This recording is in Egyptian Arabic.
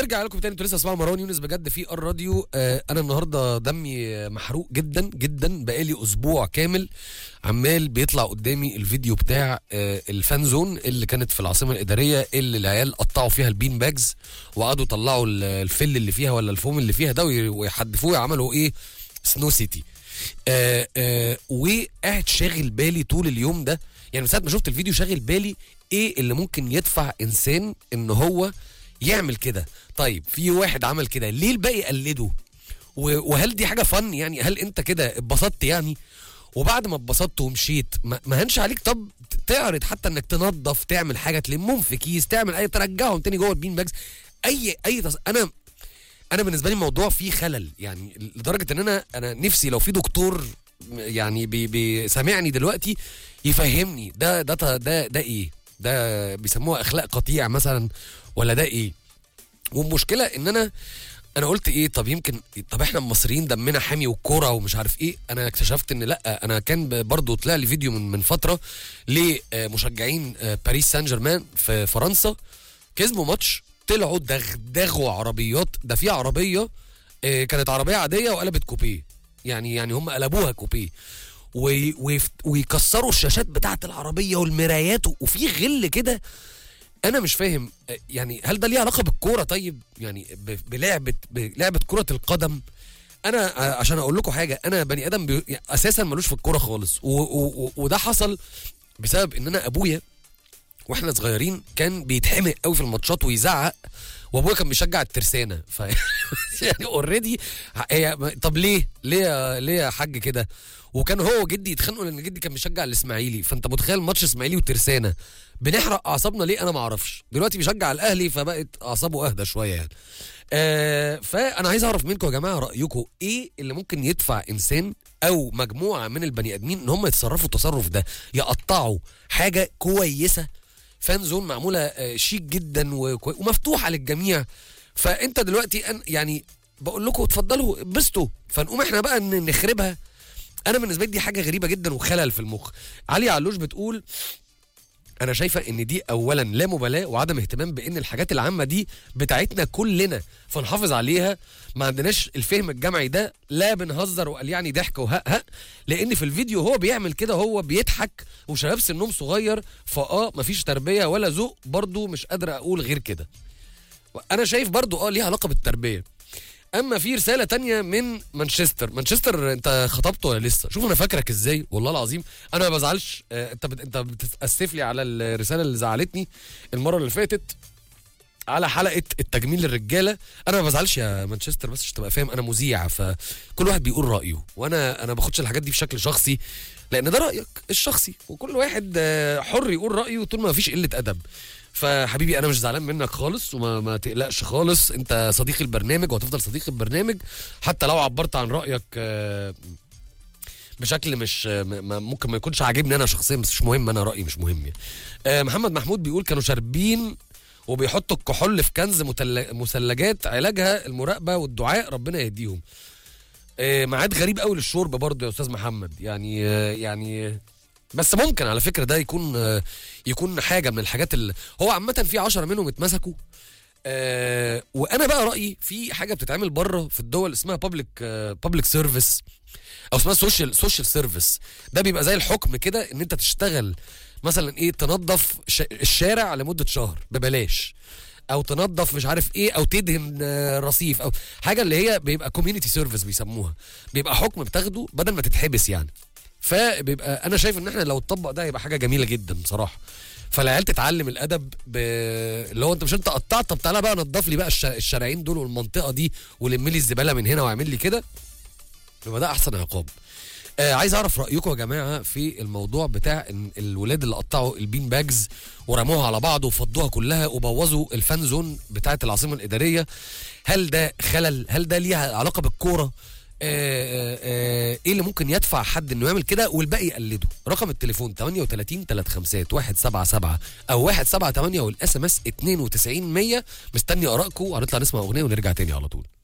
ونرجع لكم تاني انتوا لسه اسمعوا مروان يونس بجد في الراديو آه انا النهارده دمي محروق جدا جدا بقالي اسبوع كامل عمال بيطلع قدامي الفيديو بتاع آه الفان زون اللي كانت في العاصمه الاداريه اللي العيال قطعوا فيها البين باجز وقعدوا يطلعوا ال- الفل اللي فيها ولا الفوم اللي فيها ده وي- ويحدفوه عملوا ايه سنو سيتي آه آه وقاعد شاغل بالي طول اليوم ده يعني من ساعه ما شفت الفيديو شاغل بالي ايه اللي ممكن يدفع انسان ان هو يعمل كده طيب في واحد عمل كده ليه الباقي قلده و- وهل دي حاجه فن يعني هل انت كده اتبسطت يعني وبعد ما اتبسطت ومشيت ما ما هنش عليك طب تعرض حتى انك تنظف تعمل حاجه تلمهم في كيس تعمل اي ترجعهم تاني جوه البين باجز اي اي تص... انا انا بالنسبه لي الموضوع فيه خلل يعني لدرجه ان انا انا نفسي لو في دكتور يعني بي بي سامعني دلوقتي يفهمني ده ده ده ده ايه ده بيسموها اخلاق قطيع مثلا ولا ده ايه والمشكله ان انا انا قلت ايه طب يمكن طب احنا المصريين دمنا حامي والكوره ومش عارف ايه انا اكتشفت ان لا انا كان ب- برضو طلع لي فيديو من من فتره لمشجعين باريس سان جيرمان في فرنسا كسبوا ماتش طلعوا دغدغوا عربيات ده في عربيه آه، كانت عربيه عاديه وقلبت كوبيه يعني يعني هم قلبوها كوبيه وي- ويف- ويكسروا الشاشات بتاعت العربيه والمرايات وفي غل كده انا مش فاهم آه، يعني هل ده ليه علاقه بالكوره طيب يعني ب- بلعبه بلعبه كره القدم انا آه، عشان اقول لكم حاجه انا بني ادم بي... يعني اساسا ملوش في الكوره خالص و... و... و... وده حصل بسبب ان انا ابويا واحنا صغيرين كان بيتحمق قوي في الماتشات ويزعق وابويا كان بيشجع الترسانه ف يعني اوريدي هي طب ليه ليه يا- ليه يا حاج كده وكان هو وجدي يتخانقوا لان جدي كان بيشجع الاسماعيلي فانت متخيل ماتش اسماعيلي وترسانه بنحرق اعصابنا ليه انا ما اعرفش دلوقتي بيشجع الاهلي فبقت اعصابه اهدى شويه يعني آه فانا عايز اعرف منكم يا جماعه رايكم ايه اللي ممكن يدفع انسان او مجموعه من البني ادمين ان هم يتصرفوا التصرف ده يقطعوا حاجه كويسه فان زون معموله آه، شيك جدا وكوي- ومفتوحه للجميع فانت دلوقتي أن يعني بقول لكم اتفضلوا اتبسطوا فنقوم احنا بقى ن- نخربها انا بالنسبه لي دي حاجه غريبه جدا وخلل في المخ علي علوش بتقول انا شايفه ان دي اولا لا مبالاه وعدم اهتمام بان الحاجات العامه دي بتاعتنا كلنا فنحافظ عليها ما عندناش الفهم الجمعي ده لا بنهزر وقال يعني ضحك وهق لان في الفيديو هو بيعمل كده هو بيضحك وشباب سنهم صغير فاه مفيش تربيه ولا ذوق برضو مش قادر اقول غير كده انا شايف برضو اه ليها علاقه بالتربيه اما في رساله تانية من مانشستر مانشستر انت خطبت ولا لسه شوف انا فاكرك ازاي والله العظيم انا ما بزعلش آه، انت بت... انت بتتاسف لي على الرساله اللي زعلتني المره اللي فاتت على حلقه التجميل للرجاله انا ما بزعلش يا مانشستر بس عشان تبقى فاهم انا مذيع فكل واحد بيقول رايه وانا انا باخدش الحاجات دي بشكل شخصي لان ده رايك الشخصي وكل واحد آه، حر يقول رايه طول ما فيش قله ادب فحبيبي انا مش زعلان منك خالص وما ما تقلقش خالص انت صديق البرنامج وهتفضل صديق البرنامج حتى لو عبرت عن رايك آه، بشكل مش م- م- ممكن ما يكونش عاجبني انا شخصيا بس مش مهم انا رايي مش مهم يعني. آه، محمد محمود بيقول كانوا شاربين وبيحطوا الكحول في كنز متل- مثلجات علاجها المراقبه والدعاء ربنا يهديهم آه، ميعاد غريب قوي للشرب برضه يا استاذ محمد يعني آه، يعني بس ممكن على فكره ده يكون آه، يكون حاجه من الحاجات اللي هو عامه في عشرة منهم اتمسكوا آه وانا بقى رايي في حاجه بتتعمل بره في الدول اسمها بابليك بابليك سيرفيس او اسمها سوشيال سوشيال سيرفيس ده بيبقى زي الحكم كده ان انت تشتغل مثلا ايه تنظف ش- الشارع لمده شهر ببلاش او تنظف مش عارف ايه او تدهن آه، رصيف او حاجه اللي هي بيبقى كوميونتي سيرفيس بيسموها بيبقى حكم بتاخده بدل ما تتحبس يعني فبيبقى انا شايف ان احنا لو اتطبق ده هيبقى حاجه جميله جدا بصراحه فالعيال تتعلم الادب ب... اللي هو انت مش انت قطعت طب تعالى بقى نضف لي بقى الش... الشارعين دول والمنطقه دي ولم لي الزباله من هنا واعمل لي كده يبقى ده احسن عقاب آه عايز اعرف رايكم يا جماعه في الموضوع بتاع ان الولاد اللي قطعوا البين باجز ورموها على بعض وفضوها كلها وبوظوا الفان زون بتاعه العاصمه الاداريه هل ده خلل هل ده ليها علاقه بالكوره آه آه آه ايه اللي ممكن يدفع حد انه يعمل كده والباقي يقلده رقم التليفون 38 35 177 او 178 والاس ام اس 92 100 مستني ارائكم هنطلع نسمع اغنيه ونرجع تاني على طول